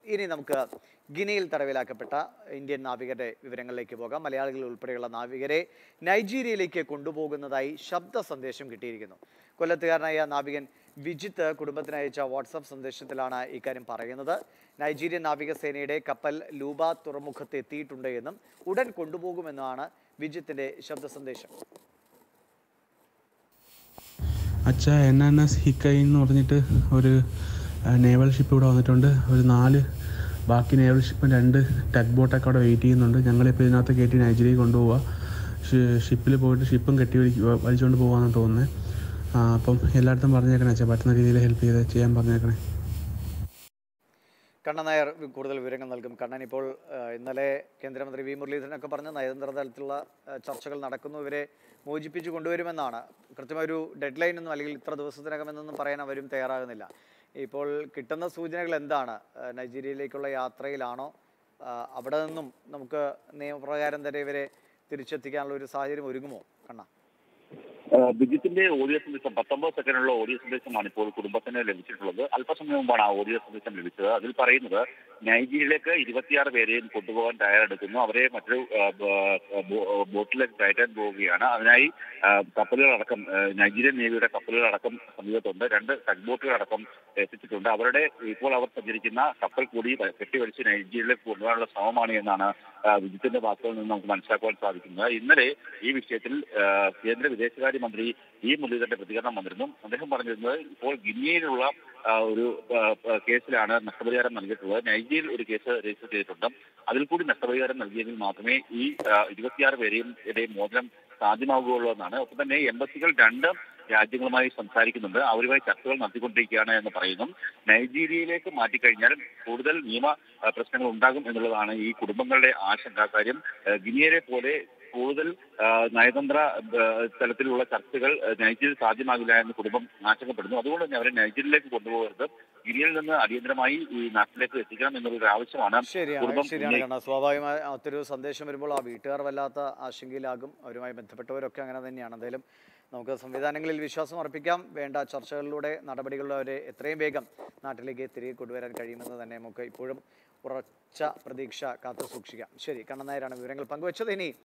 ഇനി നമുക്ക് ഗിനിയിൽ തടവിലാക്കപ്പെട്ട ഇന്ത്യൻ നാവികരുടെ വിവരങ്ങളിലേക്ക് പോകാം മലയാളികൾ ഉൾപ്പെടെയുള്ള നാവികരെ നൈജീരിയയിലേക്ക് കൊണ്ടുപോകുന്നതായി ശബ്ദ സന്ദേശം കിട്ടിയിരിക്കുന്നു കൊല്ലത്തുകാരനായ നാവികൻ വിജിത്ത് കുടുംബത്തിന് അയച്ച വാട്സാപ്പ് സന്ദേശത്തിലാണ് ഇക്കാര്യം പറയുന്നത് നൈജീരിയൻ നാവികസേനയുടെ കപ്പൽ ലൂബ തുറമുഖത്ത് എത്തിയിട്ടുണ്ട് എന്നും ഉടൻ കൊണ്ടുപോകുമെന്നാണ് വിജിത്തിന്റെ ശബ്ദ സന്ദേശം അച്ഛ എൻ എൻ എസ് ഹിക്കൈ എന്ന് പറഞ്ഞിട്ട് ഒരു നേവൽ ഷിപ്പ് ഇവിടെ വന്നിട്ടുണ്ട് ഒരു നാല് ബാക്കി നേവൽ ഷിപ്പും രണ്ട് ടഗ് ബോട്ടൊക്കെ അവിടെ വെയിറ്റ് ചെയ്യുന്നുണ്ട് ഞങ്ങളിപ്പോൾ ഇതിനകത്ത് കയറ്റി നൈജീരിയയിൽ കൊണ്ടുപോവുക ഷിപ്പിൽ പോയിട്ട് ഷിപ്പും കെട്ടി വലി വലിച്ചുകൊണ്ട് പോകാമെന്ന് തോന്നുന്നത് ആ, അപ്പം എല്ലായിടത്തും പറഞ്ഞേക്കണേ അച്ഛാ പറ്റുന്ന രീതിയിൽ ഹെൽപ്പ് ചെയ്ത് ചെയ്യാൻ പറഞ്ഞേക്കണേ കണ്ണൻ നായർ വി- കൂടുതൽ വിവരങ്ങൾ നൽകും കണ്ണൻ ഇപ്പോൾ ആ, ഇന്നലെ കേന്ദ്രമന്ത്രി വി മുരളീധരനൊക്കെ പറഞ്ഞ നയതന്ത്ര തലത്തിലുള്ള ആ, ചർച്ചകൾ നടക്കുന്നു ഇവരെ മോചിപ്പിച്ചു കൊണ്ടുവരുമെന്നാണ് കൃത്യമായൊരു ഡെഡ് ലൈൻ ഒന്നും അല്ലെങ്കിൽ ഇത്ര ദിവസത്തിനകം എന്നൊന്നും പറയാൻ അവരും തയ്യാറാകുന്നില്ല ഇപ്പോൾ കിട്ടുന്ന സൂചനകൾ എന്താണ് ആ, നൈജീരിയയിലേക്കുള്ള യാത്രയിലാണോ ആ, അവിടെ നിന്നും നമുക്ക് നിയമപ്രകാരം തന്നെ ഇവരെ തിരിച്ചെത്തിക്കാനുള്ള ഒരു സാഹചര്യം ഒരുങ്ങുമോ കണ്ണ ആഹ് ബിജിത്തിന്റെ ഓഡിയോ സന്ദേശം പത്തൊമ്പത് സെക്കൻഡുള്ള ഓഡിയോ സന്ദേശമാണ് ഇപ്പോൾ കുടുംബത്തിന് ലഭിച്ചിട്ടുള്ളത് അല്പസമയം മുമ്പാണ് ആ ഓഡിയോ സന്ദേശം ലഭിച്ചത് അതിൽ പറയുന്നത് നൈജീരിയയിലേക്ക് ഇരുപത്തിയാറ് പേരെയും കൊണ്ടുപോകാൻ തയ്യാറെടുക്കുന്നു അവരെ മറ്റൊരു ആഹ് ബ- ബോ- ബോട്ടിലേക്ക് കയറ്റാൻ പോവുകയാണ് അതിനായി ആഹ് കപ്പലുകളടക്കം ആഹ് നൈജീരിയൻ നേവിയുടെ കപ്പലുകളടക്കം സമീപത്തുണ്ട് രണ്ട് ടഗ് ബോട്ടുകളടക്കം എത്തിച്ചിട്ടുണ്ട് അവരുടെ ഇപ്പോൾ അവർ സഞ്ചരിക്കുന്ന കപ്പൽ കൂടി കെട്ടിവലിച്ച് നൈജീരിയയിലേക്ക് കൊണ്ടുപോകാനുള്ള ശ്രമമാണ് എന്നാണ് ആഹ് വിജിത്തിന്റെ വാക്കുകളിൽ നിന്ന് നമുക്ക് മനസ്സിലാക്കുവാൻ സാധിക്കുന്നത് ഇന്നലെ ഈ വിഷയത്തിൽ ആഹ് കേന്ദ്ര വിദേശകാര്യ മന്ത്രി ഇ മുരളീധരന്റെ പ്രതികരണം വന്നിരുന്നു അദ്ദേഹം പറഞ്ഞിരുന്നത് ഇപ്പോൾ ഗിനിയയിലുള്ള ആഹ് ഒരു ആഹ് ആഹ് കേസിലാണ് നഷ്ടപരിഹാരം നൽകിയിട്ടുള്ളത് നൈജീരിയയിൽ ഒരു കേസ് രജിസ്റ്റർ ചെയ്തിട്ടുണ്ട് അതിൽ കൂടി നഷ്ടപരിഹാരം നൽകിയെങ്കിൽ മാത്രമേ ഈ ആഹ് ഇരുപത്തിയാറ് പേരെയും ഇടയിൽ മോചനം സാധ്യമാവുകയുള്ളൂ എന്നാണ് ഒപ്പം തന്നെ എംബസികൾ രണ്ട് രാജ്യങ്ങളുമായി സംസാരിക്കുന്നുണ്ട് അവരുമായി ചർച്ചകൾ നടത്തിക്കൊണ്ടിരിക്കുകയാണ് എന്ന് പറയുന്നു നൈജീരിയയിലേക്ക് മാറ്റിക്കഴിഞ്ഞാൽ കൂടുതൽ നിയമ ആ, പ്രശ്നങ്ങൾ ഉണ്ടാകും എന്നുള്ളതാണ് ഈ കുടുംബങ്ങളുടെ ആശങ്ക കാര്യം ആ, ഗിനിയരെ പോലെ കൂടുതൽ ആ, നയതന്ത്ര ആ, തലത്തിലുള്ള ചർച്ചകൾ ആ, നൈജീരിയയിൽ സാധ്യമാകില്ല എന്ന് കുടുംബം ആശങ്കപ്പെടുന്നു അതുകൊണ്ട് തന്നെ അവരെ നൈജീരിയയിലേക്ക് കൊണ്ടുപോകരുത് ഗിനിയയിൽ നിന്ന് അടിയന്തരമായി ഈ നാട്ടിലേക്ക് എത്തിക്കണം എന്നുള്ളൊരു ആവശ്യമാണ് ശരിയാണ് കുടുംബം ശരിയാണ് ഉന്നയി- കാരണം സ്വാഭാവികമായി അത്തൊരു സന്ദേശം വരുമ്പോൾ ആ വീട്ടുകാർ വല്ലാത്ത ആശങ്കയിലാകും അവരുമായി ബന്ധപ്പെട്ടവരൊക്കെ അങ്ങനെ തന്നെയാണ് എന്തായാലും നമുക്ക് സംവിധാനങ്ങളിൽ വിശ്വാസം അർപ്പിക്കാം വേണ്ട ചർച്ചകളിലൂടെ നടപടികളിലൂടെ അവരെ എത്രയും വേഗം നാട്ടിലേക്ക് തിരികെ കൊണ്ടുവരാൻ കഴിയുമെന്ന് തന്നെ നമുക്ക് ഇപ്പോഴും ഉറച്ച പ്രതീക്ഷ കാത്തു സൂക്ഷിക്കാം ശരി കണ്ണൻ നായരാണ് വിവരങ്ങൾ പങ്കുവച്ചത് ഇനി